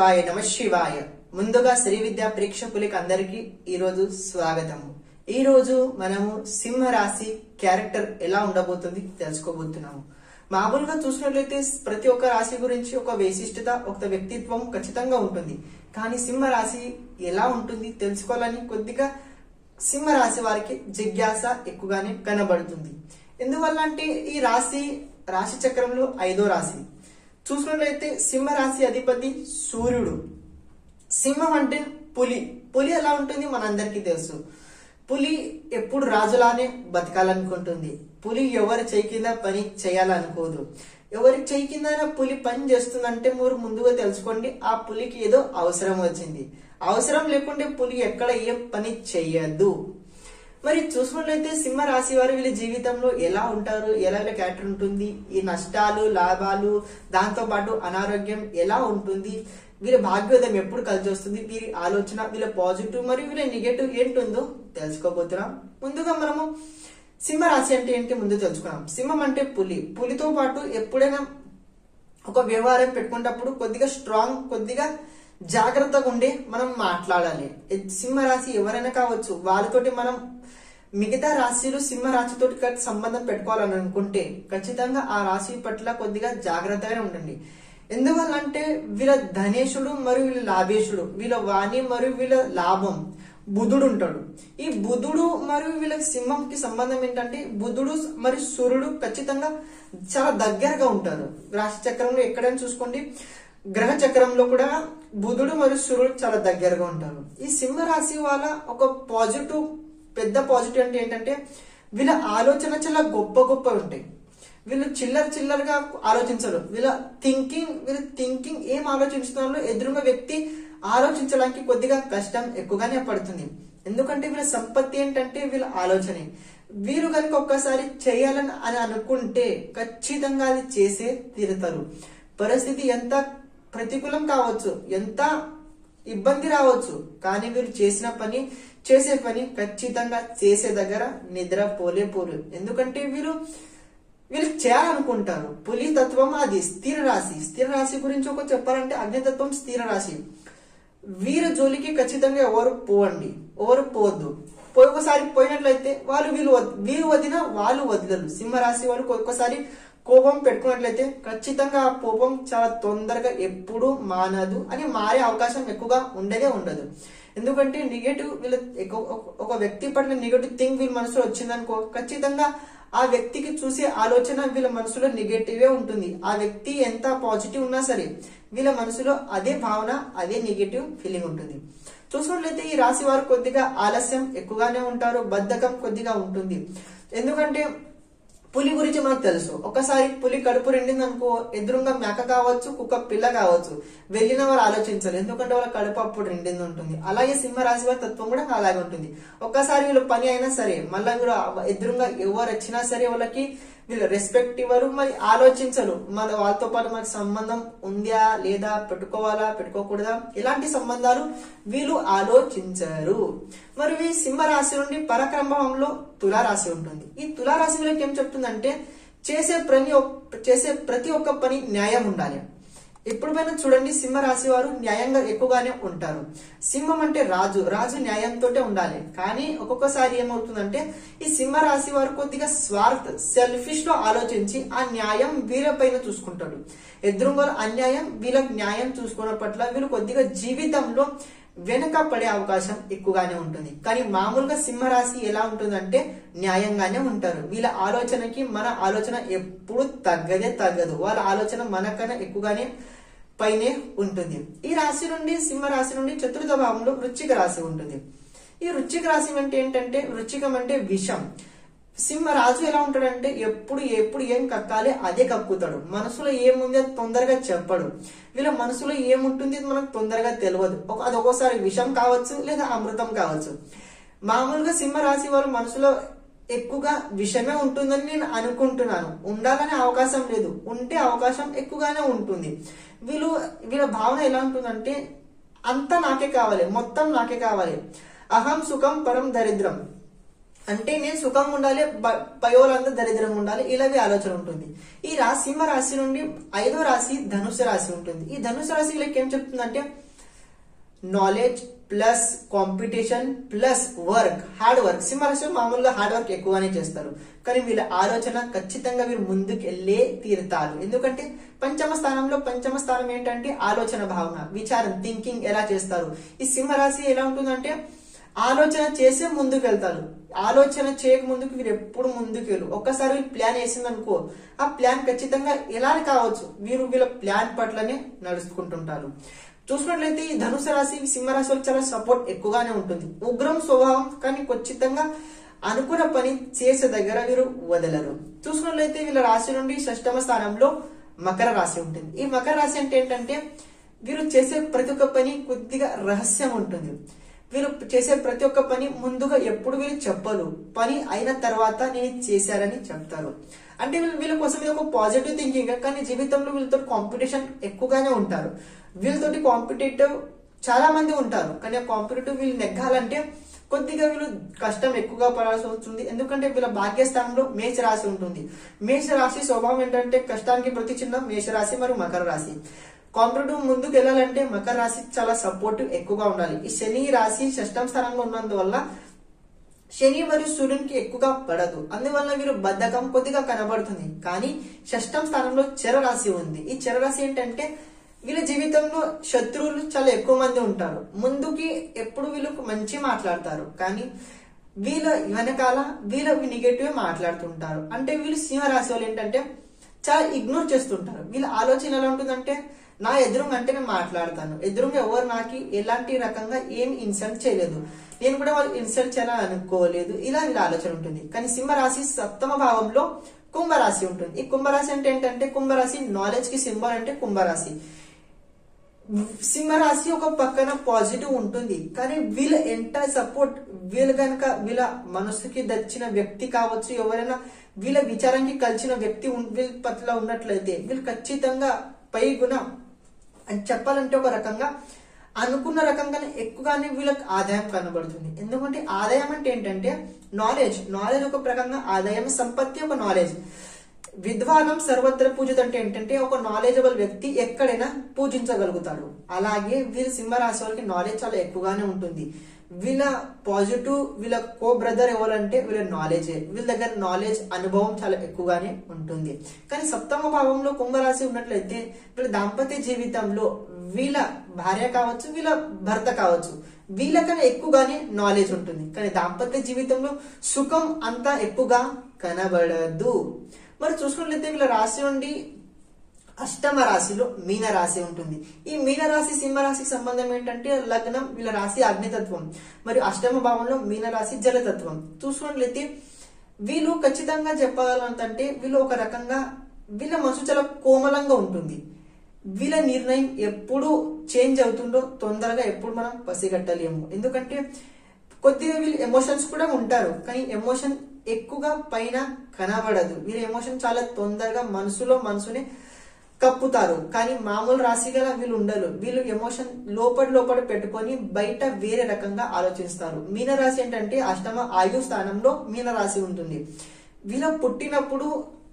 రూపాయ నమ శివాయ ముందుగా శ్రీ విద్యా ప్రేక్షకులకి అందరికీ ఈరోజు స్వాగతము ఈ రోజు మనము సింహ రాశి క్యారెక్టర్ ఎలా ఉండబోతుంది తెలుసుకోబోతున్నాము మామూలుగా చూసినట్లయితే ప్రతి ఒక్క రాశి గురించి ఒక విశిష్టత ఒక వ్యక్తిత్వం ఖచ్చితంగా ఉంటుంది కానీ సింహ రాశి ఎలా ఉంటుంది తెలుసుకోవాలని కొద్దిగా సింహ రాశి వారికి జిజ్ఞాస ఎక్కువగానే కనబడుతుంది ఎందువల్ల అంటే ఈ రాశి రాశి చక్రంలో ఐదో రాశి చూసినట్లయితే సింహ రాశి అధిపతి సూర్యుడు సింహం అంటే పులి పులి ఎలా ఉంటుంది మనందరికీ తెలుసు పులి ఎప్పుడు రాజులానే బతకాలనుకుంటుంది పులి ఎవరి చేయి కింద పని చేయాలనుకోదు ఎవరి చేయి కింద పులి పని చేస్తుందంటే మీరు ముందుగా తెలుసుకోండి ఆ పులికి ఏదో అవసరం వచ్చింది అవసరం లేకుంటే పులి ఎక్కడ ఏ పని చెయ్యదు మరి చూసుకున్నట్లయితే సింహ రాశి వారు వీళ్ళ జీవితంలో ఎలా ఉంటారు ఎలా వీళ్ళ క్యారెక్టర్ ఉంటుంది ఈ నష్టాలు లాభాలు దాంతో పాటు అనారోగ్యం ఎలా ఉంటుంది వీళ్ళ భాగ్యోదయం ఎప్పుడు కలిసి వస్తుంది వీరి ఆలోచన వీళ్ళ పాజిటివ్ మరియు వీళ్ళ నెగటివ్ ఏంటుందో తెలుసుకోబోతున్నాం ముందుగా మనము సింహ రాశి అంటే ఏంటి ముందు తెలుసుకున్నాం సింహం అంటే పులి పులితో పాటు ఎప్పుడైనా ఒక వ్యవహారం పెట్టుకునేటప్పుడు కొద్దిగా స్ట్రాంగ్ కొద్దిగా జాగ్రత్తగా ఉండి మనం మాట్లాడాలి సింహరాశి ఎవరైనా కావచ్చు వాళ్ళతోటి మనం మిగతా రాశిలు సింహ రాశితో సంబంధం పెట్టుకోవాలని అనుకుంటే ఖచ్చితంగా ఆ రాశి పట్ల కొద్దిగా జాగ్రత్తగానే ఉండండి ఎందువల్ల అంటే వీళ్ళ ధనేశుడు మరియు వీళ్ళ లాభేశుడు వీళ్ళ వాణి మరియు వీళ్ళ లాభం బుధుడు ఉంటాడు ఈ బుధుడు మరియు వీళ్ళ సింహంకి సంబంధం ఏంటంటే బుధుడు మరియు సూర్యుడు ఖచ్చితంగా చాలా దగ్గరగా ఉంటారు రాశి చక్రంలో ఎక్కడైనా చూసుకోండి గ్రహ చక్రంలో కూడా బుధుడు మరియు సూర్యుడు చాలా దగ్గరగా ఉంటారు ఈ సింహ రాశి వాళ్ళ ఒక పాజిటివ్ పెద్ద పాజిటివ్ అంటే ఏంటంటే వీళ్ళ ఆలోచన చాలా గొప్ప గొప్ప ఉంటాయి వీళ్ళు చిల్లర చిల్లరగా ఆలోచించరు వీళ్ళ థింకింగ్ వీళ్ళ థింకింగ్ ఏం ఆలోచిస్తున్నారో ఎదురుగా వ్యక్తి ఆలోచించడానికి కొద్దిగా కష్టం ఎక్కువగానే పడుతుంది ఎందుకంటే వీళ్ళ సంపత్తి ఏంటంటే వీళ్ళ ఆలోచనే వీరు కనుక ఒక్కసారి చేయాలని అని అనుకుంటే ఖచ్చితంగా అది చేసే తీరుతారు పరిస్థితి ఎంత ప్రతికూలం కావచ్చు ఎంత ఇబ్బంది రావచ్చు కానీ వీరు చేసిన పని చేసే పని ఖచ్చితంగా చేసే దగ్గర నిద్ర పోలే పోరు ఎందుకంటే వీరు వీళ్ళు చేయాలనుకుంటారు పులి తత్వం అది స్థిర రాశి స్థిర రాశి గురించి ఒక చెప్పాలంటే అగ్నితత్వం స్థిర రాశి వీరు జోలికి ఖచ్చితంగా ఎవరు పోవండి ఎవరు పోవద్దు పోయి ఒకసారి పోయినట్లయితే వాళ్ళు వీళ్ళు వీరు వదిన వాళ్ళు వదలరు సింహరాశి వాళ్ళు ఒక్కొక్కసారి కోపం పెట్టుకున్నట్లయితే ఖచ్చితంగా ఆ కోపం చాలా తొందరగా ఎప్పుడు మానదు అని మారే అవకాశం ఎక్కువగా ఉండదే ఉండదు ఎందుకంటే నెగటివ్ వీళ్ళ ఒక వ్యక్తి పట్ల నెగటివ్ థింగ్ వీళ్ళ మనసులో వచ్చిందనుకో ఖచ్చితంగా ఆ వ్యక్తికి చూసే ఆలోచన వీళ్ళ మనసులో నెగటివే ఉంటుంది ఆ వ్యక్తి ఎంత పాజిటివ్ ఉన్నా సరే వీళ్ళ మనసులో అదే భావన అదే నెగటివ్ ఫీలింగ్ ఉంటుంది చూసుకున్నట్లయితే ఈ రాశి వారు కొద్దిగా ఆలస్యం ఎక్కువగానే ఉంటారు బద్ధకం కొద్దిగా ఉంటుంది ఎందుకంటే పులి గురించి మనకు తెలుసు ఒకసారి పులి కడుపు నిండింది అనుకో ఎదురుగా మేక కావచ్చు కుక్క పిల్ల కావచ్చు వెళ్ళిన వారు ఆలోచించాలి ఎందుకంటే వాళ్ళ కడుపు అప్పుడు నిండింది ఉంటుంది అలాగే సింహరాశి వారి తత్వం కూడా అలాగే ఉంటుంది ఒక్కసారి వీళ్ళు పని అయినా సరే మళ్ళీ వీళ్ళు ఎదురుగా ఎవరు వచ్చినా సరే వాళ్ళకి వీళ్ళు రెస్పెక్ట్ ఇవ్వరు మరి ఆలోచించరు మన వాళ్ళతో పాటు మనకి సంబంధం ఉందా లేదా పెట్టుకోవాలా పెట్టుకోకూడదా ఇలాంటి సంబంధాలు వీళ్ళు ఆలోచించరు మరి ఈ సింహరాశి నుండి పరక్రమంలో తులారాశి ఉంటుంది ఈ తులారాశి వీళ్ళకి ఏం చెప్తుందంటే చేసే ప్రతి చేసే ప్రతి ఒక్క పని న్యాయం ఉండాలి ఎప్పుడు పైన చూడండి సింహ రాశి వారు న్యాయంగా ఎక్కువగానే ఉంటారు సింహం అంటే రాజు రాజు న్యాయంతో ఉండాలి కానీ ఒక్కొక్కసారి ఏమవుతుందంటే ఈ సింహ రాశి వారు కొద్దిగా స్వార్థ సెల్ఫిష్ లో ఆలోచించి ఆ న్యాయం వీళ్ళపైన చూసుకుంటాడు ఎదురుగా అన్యాయం వీళ్ళకి న్యాయం చూసుకున్న పట్ల వీళ్ళు కొద్దిగా జీవితంలో వెనక పడే అవకాశం ఎక్కువగానే ఉంటుంది కానీ మామూలుగా సింహరాశి ఎలా ఉంటుందంటే న్యాయంగానే ఉంటారు వీళ్ళ ఆలోచనకి మన ఆలోచన ఎప్పుడు తగ్గదే తగ్గదు వాళ్ళ ఆలోచన మనకన్నా ఎక్కువగానే పైనే ఉంటుంది ఈ రాశి నుండి సింహ రాశి నుండి చతుర్థ భావంలో వృచ్చిక రాశి ఉంటుంది ఈ వృచ్చిక రాశి అంటే ఏంటంటే వృచ్చికం అంటే విషం సింహ రాజు ఎలా ఉంటాడంటే ఎప్పుడు ఎప్పుడు ఏం కక్కాలి అదే కక్కుతాడు మనసులో ఏముంది తొందరగా చెప్పడు వీళ్ళ మనసులో ఏముంటుంది మనకు తొందరగా తెలియదు అది ఒక్కోసారి విషం కావచ్చు లేదా అమృతం కావచ్చు మామూలుగా సింహ రాశి వాళ్ళ మనసులో ఎక్కువగా విషమే ఉంటుందని నేను అనుకుంటున్నాను ఉండాలనే అవకాశం లేదు ఉంటే అవకాశం ఎక్కువగానే ఉంటుంది వీళ్ళు వీళ్ళ భావన ఎలా ఉంటుందంటే అంతా నాకే కావాలి మొత్తం నాకే కావాలి అహం సుఖం పరం దరిద్రం అంటే నేను సుఖంగా ఉండాలి బ- పై వాళ్ళంతా దరిద్రంగా ఉండాలి ఇలావి ఆలోచన ఉంటుంది ఈ రాశి సింహ రాశి నుండి ఐదో రాశి ధనుసు రాశి ఉంటుంది ఈ ధనుసు రాశి వీళ్ళకి ఏం చెప్తుందంటే knowledge plus competition plus work hard work సింహరాశి మామూలుగా హార్డ్ వర్క్ ఎక్కువగానే చేస్తారు కానీ వీళ్ళ ఆలోచన ఖచ్చితంగా వీరు ముందుకు వెళ్ళే తీరుతారు ఎందుకంటే పంచమ స్థానంలో పంచమ స్థానం ఏంటంటే ఆలోచన భావన విచారం థింకింగ్ ఎలా చేస్తారు ఈ సింహరాశి ఎలా ఉంటుందంటే ఆలోచన చేసే ముందుకు వెళ్తారు ఆలోచన చేయక ముందుకు వీరు ఎప్పుడు ముందుకు వెళ్ళు ఒక్కసారి వీళ్ళు ప్లాన్ వేసిందనుకో ఆ ప్లాన్ ఖచ్చితంగా ఎలా కావచ్చు వీరు వీళ్ళ ప్లాన్ పట్లనే నడుచుకుంటుంటారు చూసినట్లయితే ఈ ధనుసు రాశి సింహరాశి వాళ్ళకి చాలా సపోర్ట్ ఎక్కువగానే ఉంటుంది ఉగ్రం స్వభావం కానీ ఖచ్చితంగా అనుకున్న పని చేసే దగ్గర వీరు వదలరు చూసుకున్నట్లయితే వీళ్ళ రాశి నుండి షష్టమ స్థానంలో మకర రాశి ఉంటుంది ఈ మకర రాశి అంటే ఏంటంటే వీరు చేసే ప్రతి ఒక్క పని కొద్దిగా రహస్యం ఉంటుంది వీరు చేసే ప్రతి ఒక్క పని ముందుగా ఎప్పుడు వీళ్ళు చెప్పరు పని అయిన తర్వాత నేను చేశారని చెప్తారు అంటే వీళ్ళు వీళ్ళ కోసం ఇది ఒక పాజిటివ్ థింకింగ్ కానీ జీవితంలో వీళ్ళతో కాంపిటీషన్ ఎక్కువగానే ఉంటారు వీళ్ళతోటి కాంపిటేటివ్ చాలా మంది ఉంటారు కానీ ఆ కాంపిటేటివ్ వీళ్ళు నెగ్గాలంటే కొద్దిగా వీళ్ళు కష్టం ఎక్కువగా పడాల్సి వస్తుంది ఎందుకంటే వీళ్ళ భాగ్యస్థానంలో మేష రాశి ఉంటుంది మేష రాశి స్వభావం ఏంటంటే కష్టానికి ప్రతి చిన్న మేష రాశి మరియు మకర రాశి కాంపిటేటివ్ ముందుకు వెళ్ళాలంటే మకర రాశి చాలా సపోర్టివ్ ఎక్కువగా ఉండాలి ఈ శని రాశి షష్టం స్థానంలో ఉన్నందువల్ల శని మరియు సూర్యునికి ఎక్కువగా పడదు అందువల్ల వీరు బద్ధకం కొద్దిగా కనబడుతుంది కానీ షష్టం స్థానంలో చెర రాశి ఉంది ఈ చెర రాశి ఏంటంటే వీళ్ళ జీవితంలో శత్రువులు చాలా ఎక్కువ మంది ఉంటారు ముందుకి ఎప్పుడు వీళ్ళు మంచి మాట్లాడతారు కానీ వీళ్ళ వెనకాల వీళ్ళ నెగటివ్ మాట్లాడుతుంటారు అంటే వీళ్ళు సింహ రాశి వాళ్ళు ఏంటంటే చాలా ఇగ్నోర్ చేస్తుంటారు వీళ్ళ ఆలోచన ఎలా ఉంటుందంటే నా ఎదురుగా అంటే నేను మాట్లాడతాను ఎదురుగా ఎవరు నాకు ఎలాంటి రకంగా ఏం ఇన్సల్ట్ చేయలేదు నేను కూడా వాళ్ళు ఇన్సల్ట్ చేయాలని అనుకోలేదు ఇలా వీళ్ళ ఆలోచన ఉంటుంది కానీ సింహరాశి సప్తమ భావంలో కుంభరాశి ఉంటుంది ఈ కుంభరాశి అంటే ఏంటంటే కుంభరాశి నాలెడ్జ్ కి సింబల్ అంటే కుంభరాశి సింహరాశి ఒక పక్కన పాజిటివ్ ఉంటుంది కానీ వీళ్ళ ఎంటైర్ సపోర్ట్ వీళ్ళు కనుక వీళ్ళ మనసుకి దచ్చిన వ్యక్తి కావచ్చు ఎవరైనా వీళ్ళ విచారానికి కలిసిన వ్యక్తి ఉన్- వీళ్ళ పట్ల ఉన్నట్లయితే వీళ్ళు ఖచ్చితంగా పై గుణం అని చెప్పాలంటే ఒక రకంగా అనుకున్న రకంగానే ఎక్కువగానే వీళ్ళకి ఆదాయం కనబడుతుంది ఎందుకంటే ఆదాయం అంటే ఏంటంటే నాలెడ్జ్ నాలెడ్జ్ ఒక ప్రకంగా ఆదాయం సంపత్తి ఒక నాలెడ్జ్ విద్వానం సర్వత్ర పూజిత అంటే ఏంటంటే ఒక నాలెడ్జబుల్ వ్యక్తి ఎక్కడైనా పూజించగలుగుతాడు అలాగే వీళ్ళ సింహరాశి వాళ్ళకి నాలెడ్జ్ చాలా ఎక్కువగానే ఉంటుంది వీళ్ళ పాజిటివ్ వీళ్ళ కో బ్రదర్ ఎవరంటే వీళ్ళ నాలెడ్జ్ వీళ్ళ దగ్గర నాలెడ్జ్ అనుభవం చాలా ఎక్కువగానే ఉంటుంది కానీ సప్తమ భావంలో కుంభరాశి ఉన్నట్లయితే వీళ్ళ దాంపత్య జీవితంలో వీళ్ళ భార్య కావచ్చు వీళ్ళ భర్త కావచ్చు వీళ్ళకన్నా ఎక్కువగానే నాలెడ్జ్ ఉంటుంది కానీ దాంపత్య జీవితంలో సుఖం అంతా ఎక్కువగా కనబడదు మరి చూసుకున్నట్లయితే వీళ్ళ రాశి నుండి అష్టమ రాశిలో మీన రాశి ఉంటుంది ఈ మీన రాశి సింహ రాశికి సంబంధం ఏంటంటే లగ్నం వీళ్ళ రాశి అగ్నితత్వం మరియు అష్టమ భావంలో మీన రాశి జలతత్వం చూసుకున్నట్లయితే వీళ్ళు ఖచ్చితంగా చెప్పగలంటే వీళ్ళు ఒక రకంగా వీళ్ళ మనసు చాలా కోమలంగా ఉంటుంది వీళ్ళ నిర్ణయం ఎప్పుడు చేంజ్ అవుతుందో తొందరగా ఎప్పుడు మనం పసిగట్టలేము ఎందుకంటే కొద్దిగా వీళ్ళు ఎమోషన్స్ కూడా ఉంటారు కానీ ఎమోషన్ ఎక్కువగా పైన కనబడదు వీళ్ళ ఎమోషన్ చాలా తొందరగా మనసులో మనసునే కప్పుతారు కానీ మామూలు రాశి గల వీళ్ళు ఉండరు వీళ్ళు ఎమోషన్ లోపల లోపల పెట్టుకొని బయట వేరే రకంగా ఆలోచిస్తారు మీన రాశి ఏంటంటే అష్టమ ఆయు స్థానంలో మీన రాశి ఉంటుంది వీళ్ళ పుట్టినప్పుడు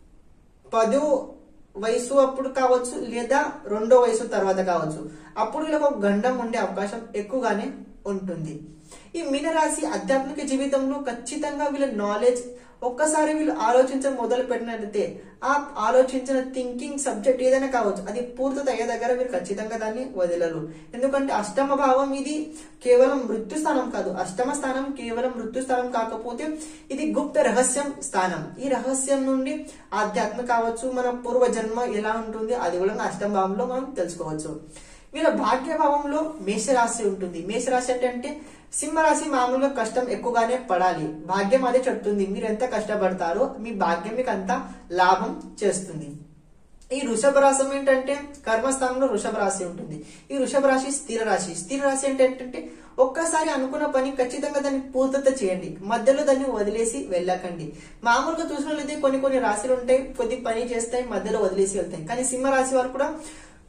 పదో వయసు అప్పుడు కావచ్చు లేదా రెండో వయసు తర్వాత కావచ్చు అప్పుడు వీళ్ళకి ఒక గండం ఉండే అవకాశం ఎక్కువగానే ఉంటుంది ఈ మీనరాశి ఆధ్యాత్మిక జీవితంలో ఖచ్చితంగా వీళ్ళ నాలెడ్జ్ ఒక్కసారి వీళ్ళు ఆలోచించడం మొదలు పెట్టినట్లయితే ఆ ఆలోచించిన థింకింగ్ సబ్జెక్ట్ ఏదైనా కావచ్చు అది పూర్తి అయ్యే దగ్గర మీరు ఖచ్చితంగా దాన్ని వదలరు ఎందుకంటే అష్టమ భావం ఇది కేవలం మృత్యు స్థానం కాదు అష్టమ స్థానం కేవలం మృత్యు స్థానం కాకపోతే ఇది గుప్త రహస్యం స్థానం ఈ రహస్యం నుండి ఆధ్యాత్మ కావచ్చు మన పూర్వ జన్మ ఎలా ఉంటుంది అది కూడా అష్టమ భావంలో మనం తెలుసుకోవచ్చు వీళ్ళ భాగ్య భావంలో మేషరాశి ఉంటుంది మేషరాశి అంటే అంటే సింహరాశి మామూలుగా కష్టం ఎక్కువగానే పడాలి భాగ్యం అదే చెప్తుంది మీరు ఎంత కష్టపడతారో మీ భాగ్యం మీకు అంత లాభం చేస్తుంది ఈ వృషభ రాశి ఏంటంటే కర్మస్థానంలో వృషభ రాశి ఉంటుంది ఈ వృషభ రాశి స్థిర రాశి స్థిర రాశి అంటే ఏంటంటే ఒక్కసారి అనుకున్న పని ఖచ్చితంగా దాన్ని పూర్తత చేయండి మధ్యలో దాన్ని వదిలేసి వెళ్ళకండి మామూలుగా చూసినట్లయితే కొన్ని కొన్ని రాశులు ఉంటాయి కొద్ది పని చేస్తాయి మధ్యలో వదిలేసి వెళ్తాయి కానీ సింహ రాశి వారు కూడా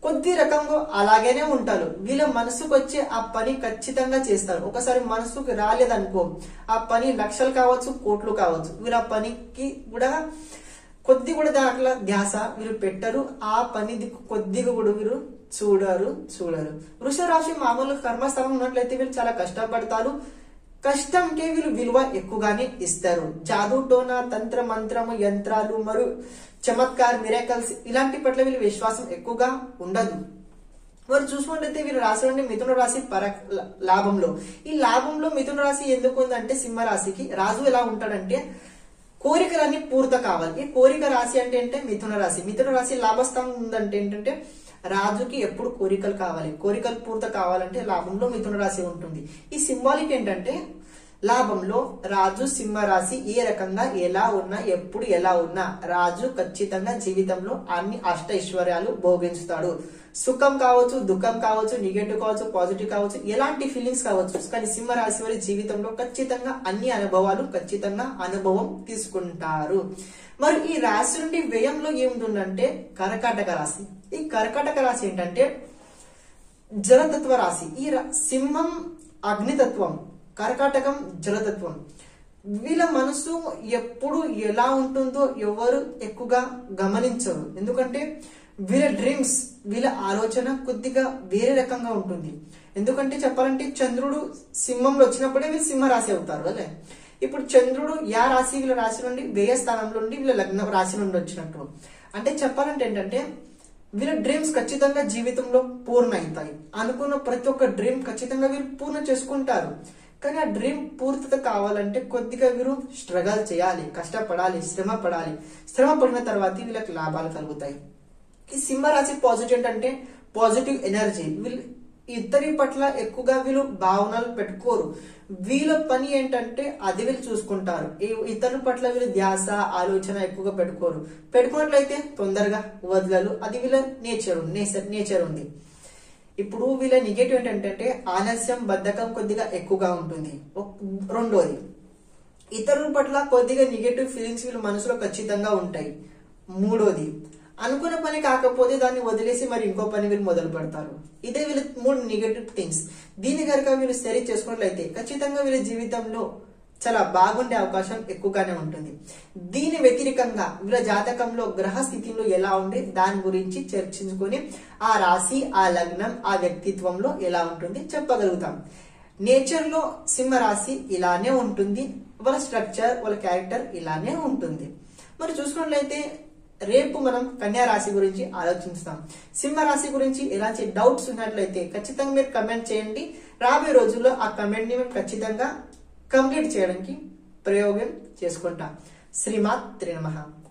కొద్ది రకంగా అలాగేనే ఉంటారు వీళ్ళ మనసుకు వచ్చే ఆ పని ఖచ్చితంగా చేస్తారు ఒకసారి మనసుకు రాలేదనుకో ఆ పని లక్షలు కావచ్చు కోట్లు కావచ్చు వీళ్ళ పనికి కూడా కొద్ది కూడా దాంట్లో ధ్యాస వీరు పెట్టరు ఆ పని దిక్కు కొద్దిగా కూడా వీరు చూడరు చూడరు వృష రాశి మామూలు కర్మస్థలం ఉన్నట్లయితే వీళ్ళు చాలా కష్టపడతారు కష్టంకే వీళ్ళు విలువ ఎక్కువగానే ఇస్తారు జాదు టోనా తంత్ర మంత్రము యంత్రాలు మరియు చమత్కార్ మిరాకల్స్ ఇలాంటి పట్ల వీళ్ళు విశ్వాసం ఎక్కువగా ఉండదు మరి చూసుకుంటే వీళ్ళు రాశి నుండి మిథున రాశి పర లాభంలో ఈ లాభంలో మిథున రాశి ఎందుకు ఉందంటే సింహ రాశికి రాజు ఎలా ఉంటాడంటే కోరికలన్నీ పూర్త కావాలి ఈ కోరిక రాశి అంటే ఏంటంటే మిథున రాశి మిథున రాశి లాభస్థానం ఉందంటే ఏంటంటే రాజుకి ఎప్పుడు కోరికలు కావాలి కోరికలు పూర్త కావాలంటే లాభంలో మిథున రాశి ఉంటుంది ఈ సింబాలిక్ ఏంటంటే లాభంలో రాజు సింహ రాశి ఏ రకంగా ఎలా ఉన్నా ఎప్పుడు ఎలా ఉన్నా రాజు ఖచ్చితంగా జీవితంలో అన్ని అష్ట ఐశ్వర్యాలు భోగించుతాడు సుఖం కావచ్చు దుఃఖం కావచ్చు నెగటివ్ కావచ్చు పాజిటివ్ కావచ్చు ఎలాంటి ఫీలింగ్స్ కావచ్చు కానీ సింహ రాశి వారి జీవితంలో ఖచ్చితంగా అన్ని అనుభవాలు ఖచ్చితంగా అనుభవం తీసుకుంటారు మరి ఈ రాశి నుండి వ్యయంలో ఏముంటుందంటే కర్కాటక రాశి ఈ కర్కాటక రాశి ఏంటంటే జలతత్వ రాశి ఈ రా- సింహం అగ్నితత్వం కర్కాటకం జలతత్వం వీళ్ళ మనసు ఎప్పుడు ఎలా ఉంటుందో ఎవరు ఎక్కువగా గమనించరు ఎందుకంటే వీళ్ళ డ్రీమ్స్ వీళ్ళ ఆలోచన కొద్దిగా వేరే రకంగా ఉంటుంది ఎందుకంటే చెప్పాలంటే చంద్రుడు సింహంలో వచ్చినప్పుడే వీళ్ళు సింహ రాశి అవుతారు అదే ఇప్పుడు చంద్రుడు యా రాశి వీళ్ళ రాశి నుండి వ్యయ స్థానంలో నుండి వీళ్ళ లగ్న రాశి నుండి వచ్చినట్టు అంటే చెప్పాలంటే ఏంటంటే వీళ్ళ డ్రీమ్స్ ఖచ్చితంగా జీవితంలో పూర్ణ అవుతాయి అనుకున్న ప్రతి ఒక్క డ్రీమ్ ఖచ్చితంగా వీళ్ళు పూర్ణ చేసుకుంటారు కానీ ఆ డ్రీమ్ పూర్తిత కావాలంటే కొద్దిగా వీరు స్ట్రగల్ చేయాలి కష్టపడాలి శ్రమ పడాలి శ్రమ పడిన తర్వాత వీళ్ళకి లాభాలు కలుగుతాయి ఈ సింహ రాశి పాజిటివ్ ఏంటంటే పాజిటివ్ ఎనర్జీ వీళ్ళు ఇద్దరి పట్ల ఎక్కువగా వీళ్ళు భావనలు పెట్టుకోరు వీళ్ళ పని ఏంటంటే అది వీళ్ళు చూసుకుంటారు ఈ ఇతరుల పట్ల వీళ్ళు ధ్యాస ఆలోచన ఎక్కువగా పెట్టుకోరు పెట్టుకున్నట్లయితే తొందరగా వదలరు అది వీళ్ళ నేచర్ నేచర్ నేచర్ ఉంది ఇప్పుడు వీళ్ళ నెగటివ్ ఏంటంటే ఆలస్యం బద్ధకం కొద్దిగా ఎక్కువగా ఉంటుంది ఒక్- రెండోది ఇతరుల పట్ల కొద్దిగా నెగటివ్ ఫీలింగ్స్ వీళ్ళ మనసులో ఖచ్చితంగా ఉంటాయి మూడోది అనుకున్న పని కాకపోతే దాన్ని వదిలేసి మరి ఇంకో పని వీళ్ళు మొదలు పెడతారు ఇదే వీళ్ళ మూడు నెగటివ్ థింగ్స్ దీన్ని కనుక వీళ్ళు సరి చేసుకున్నట్లయితే ఖచ్చితంగా వీళ్ళ జీవితంలో చాలా బాగుండే అవకాశం ఎక్కువగానే ఉంటుంది దీని వ్యతిరేకంగా వీళ్ళ జాతకంలో గ్రహ స్థితిలో ఎలా ఉంది దాని గురించి చర్చించుకొని ఆ రాశి ఆ లగ్నం ఆ వ్యక్తిత్వంలో ఎలా ఉంటుంది చెప్పగలుగుతాం నేచర్ లో సింహ రాశి ఇలానే ఉంటుంది వాళ్ళ స్ట్రక్చర్ వాళ్ళ క్యారెక్టర్ ఇలానే ఉంటుంది మరి చూసుకున్నట్లయితే రేపు మనం కన్యా రాశి గురించి ఆలోచిస్తాం సింహ రాశి గురించి ఎలాంటి డౌట్స్ ఉన్నట్లయితే ఖచ్చితంగా మీరు కమెంట్ చేయండి రాబోయే రోజుల్లో ఆ కమెంట్ ని మేము ఖచ్చితంగా కంప్లీట్ చేయడానికి ప్రయోగం చేసుకుంటాం శ్రీమాత్ త్రినమః